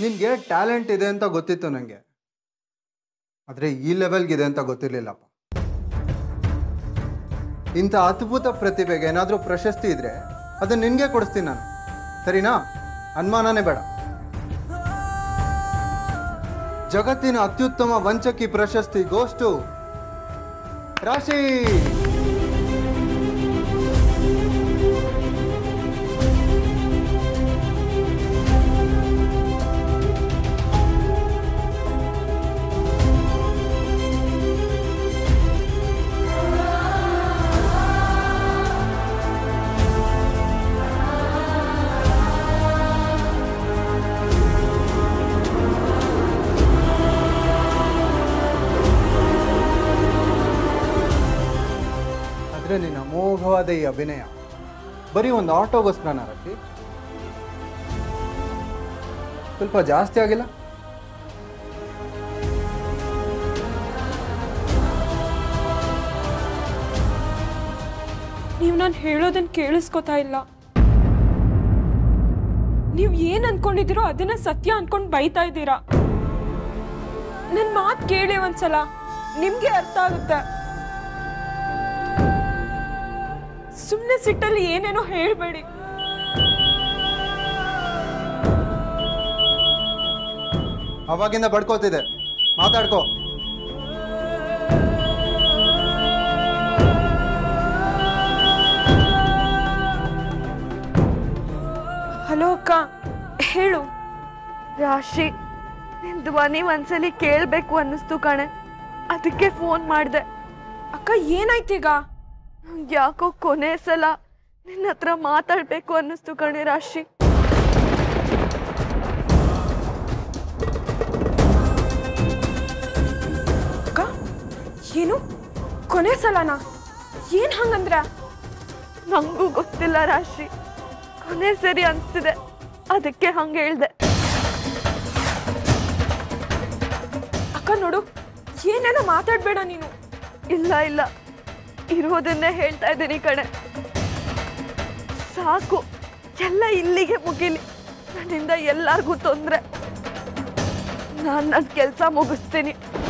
ನಿನಗೆ ಟ್ಯಾಲೆಂಟ್ ಇದೆ ಅಂತ ಗೊತ್ತಿತ್ತು ನನಗೆ ಆದರೆ ಈ ಲೆವೆಲ್ಗಿದೆ ಅಂತ ಗೊತ್ತಿರಲಿಲ್ಲಪ್ಪ ಇಂಥ ಅದ್ಭುತ ಪ್ರತಿಭೆಗೆ ಏನಾದರೂ ಪ್ರಶಸ್ತಿ ಇದ್ರೆ ಅದನ್ನ ನಿನಗೆ ಕೊಡಿಸ್ತೀನಿ ನಾನು ಸರಿನಾ ಅನುಮಾನನೇ ಬೇಡ ಜಗತ್ತಿನ ಅತ್ಯುತ್ತಮ ವಂಚಕಿ ಪ್ರಶಸ್ತಿ ಗೋಸ್ಟು ರಾಶಿ ಆದ್ರೆ ನಿನ್ನ ಅಮೋಘವಾದ ಈ ಅಭಿನಯ ಬರೀ ಒಂದು ಆಟೋಗೋಸ್ಕರನ ರಾಶಿ ಸ್ವಲ್ಪ ಜಾಸ್ತಿ ಆಗಿಲ್ಲ ನೀವು ನಾನು ಹೇಳೋದನ್ನ ಕೇಳಿಸ್ಕೊತಾ ಇಲ್ಲ ನೀವು ಏನ್ ಅನ್ಕೊಂಡಿದ್ದೀರೋ ಅದನ್ನ ಸತ್ಯ ಅನ್ಕೊಂಡು ಬೈತಾ ಇದ್ದೀರಾ ನನ್ನ ಮಾತು ಕೇಳಿ ಒಂದ್ಸಲ ನಿಮ್ಗೆ ಅರ್ಥ ಆಗುತ್ತೆ ಸುಮ್ಮನೆ ಸಿಟ್ಟಲ್ಲಿ ಏನೇನೋ ಹೇಳ್ಬೇಡಿ ಅವಾಗಿಂದ ಬಡ್ಕೋತಿದೆ ಮಾತಾಡ್ಕೋ ಹಲೋ ಅಕ್ಕ ಹೇಳು ರಾಶಿ ನಿನ್ ಧ್ವನಿ ಒಂದ್ಸಲಿ ಕೇಳ್ಬೇಕು ಅನ್ನಿಸ್ತು ಕಣೆ ಅದಕ್ಕೆ ಫೋನ್ ಮಾಡಿದೆ ಅಕ್ಕ ಏನಾಯ್ತೀಗ ಯಾಕೋ ಕೊನೆ ಸಲ ನಿನ್ನ ಹತ್ರ ಮಾತಾಡ್ಬೇಕು ಅನ್ನಿಸ್ತು ಕಣೆ ರಾಶಿ ಅಕ್ಕ ಏನು ಕೊನೆ ಸಲನಾ ಏನ್ ಹಂಗಂದ್ರ ನಂಗೂ ಗೊತ್ತಿಲ್ಲ ರಾಶಿ ಕೊನೆ ಸರಿ ಅನ್ಸ್ತಿದೆ ಅದಕ್ಕೆ ಹಂಗೆ ಹೇಳ್ದೆ ಅಕ್ಕ ನೋಡು ಏನೇನೋ ಮಾತಾಡ್ಬೇಡ ನೀನು ಇಲ್ಲ ಇಲ್ಲ ಇರೋದನ್ನೇ ಹೇಳ್ತಾ ಇದ್ದೀನಿ ಕಣೆ ಸಾಕು ಎಲ್ಲ ಇಲ್ಲಿಗೆ ಮುಗಿಲಿ ನನ್ನಿಂದ ಎಲ್ಲರಿಗೂ ತೊಂದರೆ ನಾನು ನನ್ನ ಕೆಲಸ ಮುಗಿಸ್ತೀನಿ